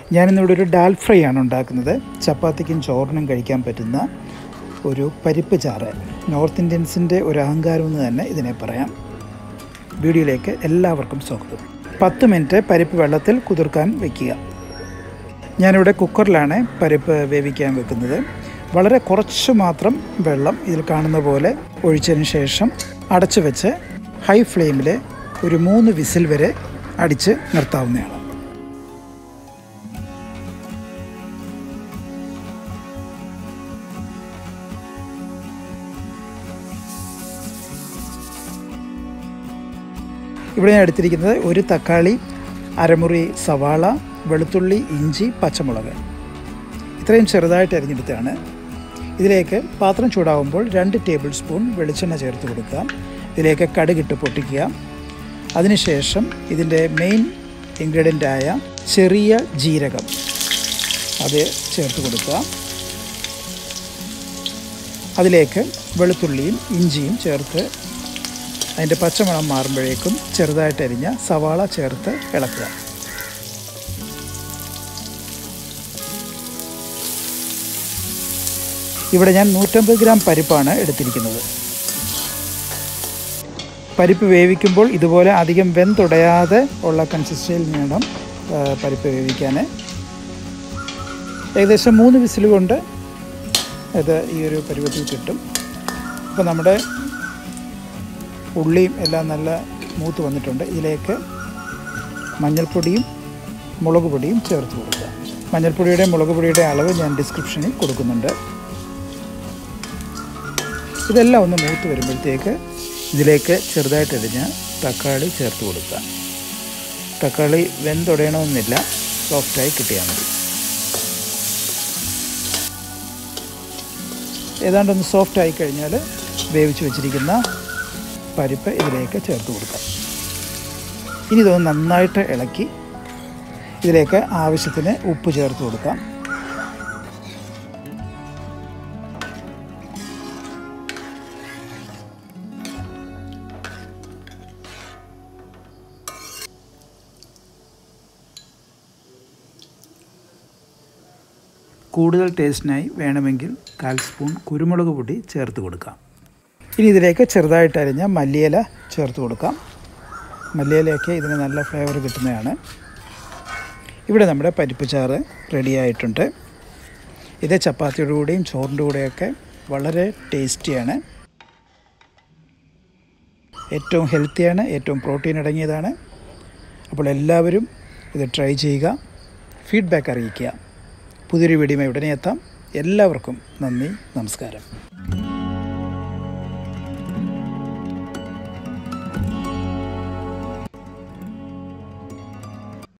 ഞാനിന്നിവിടെ ഒരു ഡാൽ ഫ്രൈ ആണ് ഉണ്ടാക്കുന്നത് ചപ്പാത്തിക്കും ചോറിനും കഴിക്കാൻ പറ്റുന്ന ഒരു പരിപ്പ് ചാറ് നോർത്ത് ഇന്ത്യൻസിൻ്റെ ഒരു അഹങ്കാരം എന്ന് തന്നെ ഇതിനെ പറയാം വീഡിയോയിലേക്ക് എല്ലാവർക്കും സ്വാഗതം പത്ത് മിനിറ്റ് പരിപ്പ് വെള്ളത്തിൽ കുതിർക്കാൻ വയ്ക്കുക ഞാനിവിടെ കുക്കറിലാണ് പരിപ്പ് വേവിക്കാൻ വെക്കുന്നത് വളരെ കുറച്ച് മാത്രം വെള്ളം ഇതിൽ കാണുന്ന പോലെ ഒഴിച്ചതിന് ശേഷം അടച്ചു വെച്ച് ഹൈ ഫ്ലെയിമിൽ ഒരു മൂന്ന് വിസിൽ വരെ അടിച്ച് നിർത്താവുന്നതാണ് ഇവിടെ ഞാൻ എടുത്തിരിക്കുന്നത് ഒരു തക്കാളി അരമുറി സവാള വെളുത്തുള്ളി ഇഞ്ചി പച്ചമുളക് ഇത്രയും ചെറുതായിട്ട് അരിഞ്ഞെടുത്താണ് ഇതിലേക്ക് പാത്രം ചൂടാവുമ്പോൾ രണ്ട് ടേബിൾ സ്പൂൺ വെളിച്ചെണ്ണ ചേർത്ത് കൊടുക്കുക ഇതിലേക്ക് കടുകിട്ട് പൊട്ടിക്കുക അതിനുശേഷം ഇതിൻ്റെ മെയിൻ ഇൻഗ്രീഡിയൻ്റായ ചെറിയ ജീരകം അത് ചേർത്ത് കൊടുക്കുക അതിലേക്ക് വെളുത്തുള്ളിയും ഇഞ്ചിയും ചേർത്ത് അതിൻ്റെ പച്ചമണം മാറുമ്പോഴേക്കും ചെറുതായിട്ട് അരിഞ്ഞ സവാള ചേർത്ത് ഇളക്കുക ഇവിടെ ഞാൻ നൂറ്റമ്പത് ഗ്രാം പരിപ്പാണ് എടുത്തിരിക്കുന്നത് പരിപ്പ് വേവിക്കുമ്പോൾ ഇതുപോലെ അധികം വെന്തുടയാതെ ഉള്ള കൺസിസ്റ്റൻസിയിൽ വേണം ആ, പരിപ്പ് വേവിക്കാൻ ഏകദേശം മൂന്ന് വിസിൽ കൊണ്ട് ഇത് ഈ ഒരു പരുവത്തിൽ കിട്ടും അപ്പോൾ നമ്മുടെ ഉള്ളിയും എല്ലാം നല്ല മൂത്ത് വന്നിട്ടുണ്ട് ഇതിലേക്ക് മഞ്ഞൾപ്പൊടിയും മുളക് പൊടിയും ചേർത്ത് കൊടുക്കുക മഞ്ഞൾപ്പൊടിയുടെ മുളക് പൊടിയുടെ അളവ് ഞാൻ ഡിസ്ക്രിപ്ഷനിൽ കൊടുക്കുന്നുണ്ട് ഇതെല്ലാം ഒന്ന് മൂത്ത് വരുമ്പോഴത്തേക്ക് ഇതിലേക്ക് ചെറുതായിട്ട് അരിഞ്ഞ് തക്കാളി ചേർത്ത് കൊടുക്കുക തക്കാളി വെന്തുടയണമെന്നില്ല സോഫ്റ്റായി കിട്ടിയാൽ മതി ഏതാണ്ടൊന്ന് സോഫ്റ്റ് ആയി കഴിഞ്ഞാൽ വേവിച്ച് വെച്ചിരിക്കുന്ന പരിപ്പ് ഇതിലേക്ക് ചേർത്ത് കൊടുക്കാം ഇനി ഇതൊന്ന് നന്നായിട്ട് ഇളക്കി ഇതിലേക്ക് ആവശ്യത്തിന് ഉപ്പ് ചേർത്ത് കൊടുക്കാം കൂടുതൽ ടേസ്റ്റിനായി വേണമെങ്കിൽ കാൽ സ്പൂൺ കുരുമുളക് പൊടി ചേർത്ത് കൊടുക്കാം ഇനി ഇതിലേക്ക് ചെറുതായിട്ട് അരിഞ്ഞ മല്ലിയില ചേർത്ത് കൊടുക്കാം മല്ലിയിലയൊക്കെ ഇതിന് നല്ല ഫ്ലേവർ കിട്ടുന്നതാണ് ഇവിടെ നമ്മുടെ പരിപ്പ് ചാറ് റെഡിയായിട്ടുണ്ട് ഇത് ചപ്പാത്തിയുടെ കൂടെയും ചോറിൻ്റെ കൂടെയൊക്കെ വളരെ ടേസ്റ്റിയാണ് ഏറ്റവും ഹെൽത്തിയാണ് ഏറ്റവും പ്രോട്ടീൻ അടങ്ങിയതാണ് അപ്പോൾ എല്ലാവരും ഇത് ട്രൈ ചെയ്യുക ഫീഡ്ബാക്ക് അറിയിക്കുക പുതിയൊരു വീഡിയോ ഉടനെ എത്താം എല്ലാവർക്കും നന്ദി നമസ്കാരം